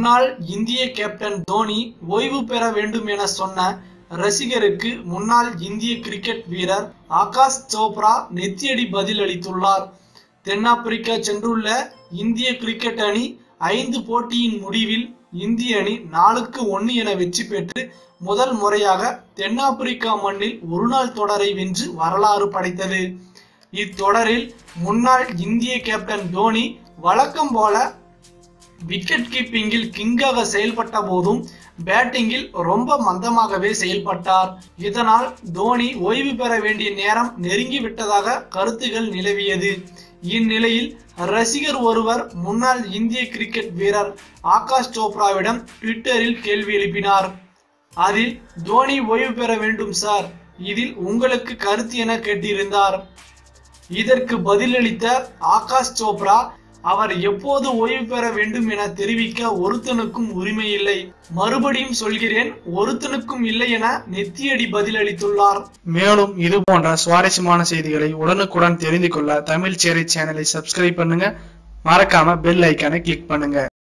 முன்னாள் இந்திய கேப்டன் தோனி ஓய்வு பெற வேண்டும் என சொன்ன ரசிகருக்கு முன்னாள் இந்திய கிரிக்கெட் வீரர் ஆகாஷ் சோப்ரா நெத்தியடி பதில் அளித்துள்ளார் தென்னாப்பிரிக்கா சென்றுள்ள இந்திய கிரிக்கெட் அணி ஐந்து போட்டியின் முடிவில் இந்திய அணி நாலுக்கு ஒன்னு என வெற்றி பெற்று முதல் முறையாக தென்னாப்பிரிக்கா மண்ணில் ஒருநாள் தொடரை வென்று வரலாறு படைத்தது இத்தொடரில் முன்னாள் இந்திய கேப்டன் தோனி வழக்கம் போல விக்கெட் கீப்பிங்கில் கிங்காக செயல்பட்ட போதும் பேட்டிங்கில் ரொம்ப மந்தமாகவே செயல்பட்டார் இதனால் தோனி ஓய்வு பெற வேண்டிய நேரம் நெருங்கி விட்டதாக கருத்துகள் நிலவியது இந்நிலையில் ரசிகர் ஒருவர் முன்னாள் இந்திய கிரிக்கெட் வீரர் ஆகாஷ் சோப்ராவிடம் ட்விட்டரில் கேள்வி எழுப்பினார் அதில் தோனி ஓய்வு பெற வேண்டும் சார் இதில் உங்களுக்கு கருத்து என கேட்டிருந்தார் இதற்கு பதிலளித்த ஆகாஷ் சோப்ரா அவர் எப்போது ஓய்வு பெற வேண்டும் என தெரிவிக்க ஒருத்தனுக்கும் உரிமை இல்லை மறுபடியும் சொல்கிறேன் ஒருத்தனுக்கும் இல்லை என நெத்தியடி பதிலளித்துள்ளார் மேலும் இது போன்ற சுவாரஸ்யமான செய்திகளை உடனுக்குடன் தெரிந்து கொள்ள தமிழ் சேரை சேனலை சப்ஸ்கிரைப் பண்ணுங்க மறக்காம பெல் ஐக்கானை கிளிக் பண்ணுங்க